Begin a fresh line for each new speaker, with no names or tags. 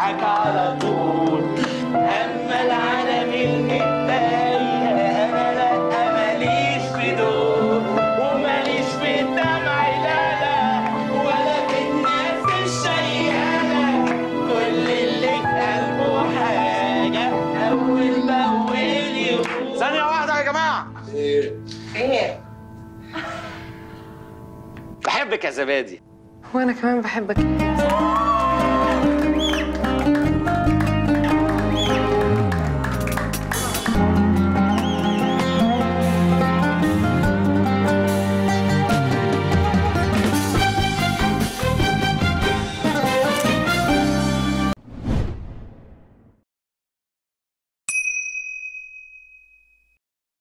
معاك على طول اما العالم المتضايق انا لا ماليش في دول وماليش في الدمع لا لا ولا في الناس الشيالة كل اللي في قلبه حاجة أول بأول يقول
ثانية واحدة يا جماعة
خير
بحبك يا زبادي
وانا كمان بحبك